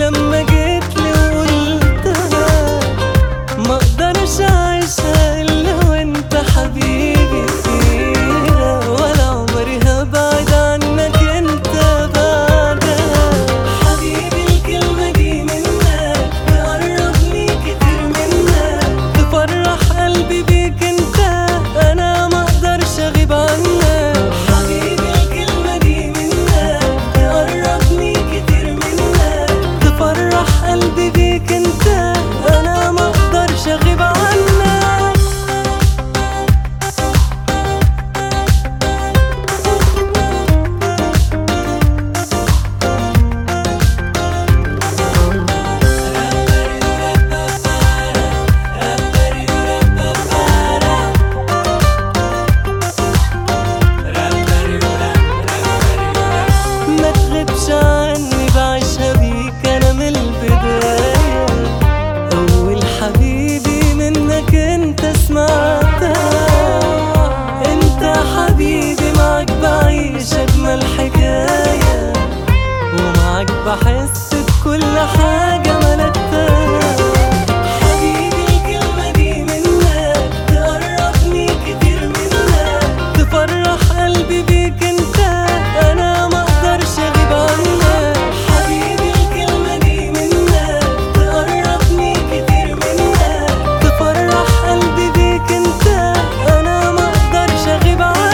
لما جيتلي وقلتها ما اقدرش اعيشها الا وانت حبيبي فيها ولا عمري هبعد عنك انت بعدها حبيبي الكلمة دي منك تقربني كتير منك تفرح قلبي بيك انت انا ما اقدرش اغيب عنك حبيبي الكلمة دي منك تقربني كتير منك تفرح قلبي بيك انت انا ما اقدرش اغيب عنك ما تغيبش عني بعيشها بيك انا من البداية اول حبيبي منك انت سمعتها انت حبيبي معك بعيش اجمل حكاية ومعك بحس بكل حاجة ملكتها حبيبي الكلمة دي منك تقربني كتير منك تفرح قلبي بيك انت انا ما اقدرش اغيب عنك حبيبي الكلمة دي منك تقربني كتير منك تفرح قلبي بيك انت انا ما اقدرش اغيب عنك